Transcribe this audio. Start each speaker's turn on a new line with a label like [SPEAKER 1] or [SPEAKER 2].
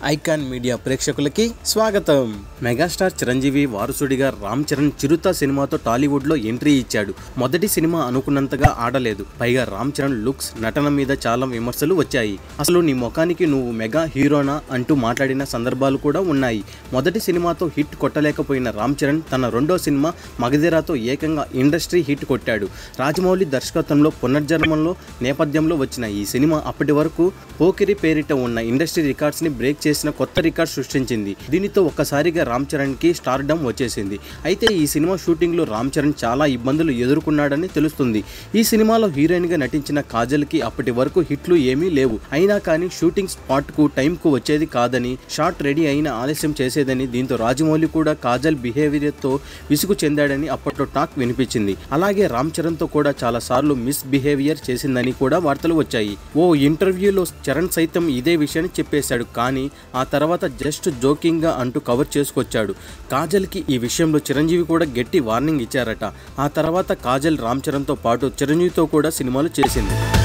[SPEAKER 1] icon media ప్రేక్షకులకి స్వాగతం megastar Chiranjeevi వారసుడిగా రామ్ చరణ్ చిరుత సినిమాతో టాలీవుడ్ లో ఎంట్రీ ఇచ్చాడు మొదటి సినిమా అనుకున్నంతగా ఆడలేదు పైగా రామ్ చరణ్ లుక్స్ నటన మీద చాలా విమర్శలు వచ్చాయి అసలు నీ ముఖానికి నువ్వు మెగా హీరోనా అంటూ మాట్లాడిన సందర్భాలు కూడా ఉన్నాయి మొదటి సినిమాతో హిట్ కొట్టలేకపోయిన రామ్ చరణ్ తన రెండో సినిమా మగధీరాతో ఏకంగా ఇండస్ట్రీ హిట్ కొట్టాడు రాజమౌళి దర్శకత్వంలో పునర్జన్మంలో నేపథ్యంలో వచ్చిన ఈ సినిమా అప్పటి వరకు పోకిరి పేరిట ఉన్న ఇండస్ట్రీ రికార్డ్స్ ని బ్రేక్ చేసిన కొత్త రికార్డ్ సృష్టించింది దీనితో ఒక్కసారిగా రామ్ చరణ్ కి స్టార్డమ్ వచ్చేసింది అయితే ఈ సినిమా షూటింగ్ లో రామ్ చరణ్ చాలా ఇబ్బందులు ఎదుర్కొన్నాడని తెలుస్తుంది ఈ సినిమాలో హీరోయిన్ గా నటించిన కాజల్ కి అప్పటి వరకు హిట్లు ఏమీ లేవు అయినా కానీ షూటింగ్ స్పాట్ కు టైం కు వచ్చేది కాదని షాట్ రెడీ అయిన ఆలస్యం చేసేదని దీంతో రాజమౌళి కూడా కాజల్ బిహేవియర్ తో విసుగు చెందాడని అప్పట్లో టాక్ వినిపించింది అలాగే రామ్ చరణ్ తో కూడా చాలా సార్లు మిస్ బిహేవియర్ చేసిందని కూడా వార్తలు వచ్చాయి ఓ ఇంటర్వ్యూలో చరణ్ సైతం ఇదే విషయాన్ని చెప్పేశాడు కానీ ఆ తర్వాత జస్ట్ జోకింగ్ గా అంటూ కవర్ చేసుకొచ్చాడు కాజల్ కి ఈ విషయంలో చిరంజీవి కూడా గట్టి వార్నింగ్ ఇచ్చారట ఆ తర్వాత కాజల్ రామ్ చరణ్ తో పాటు చిరంజీవితో కూడా సినిమాలు చేసింది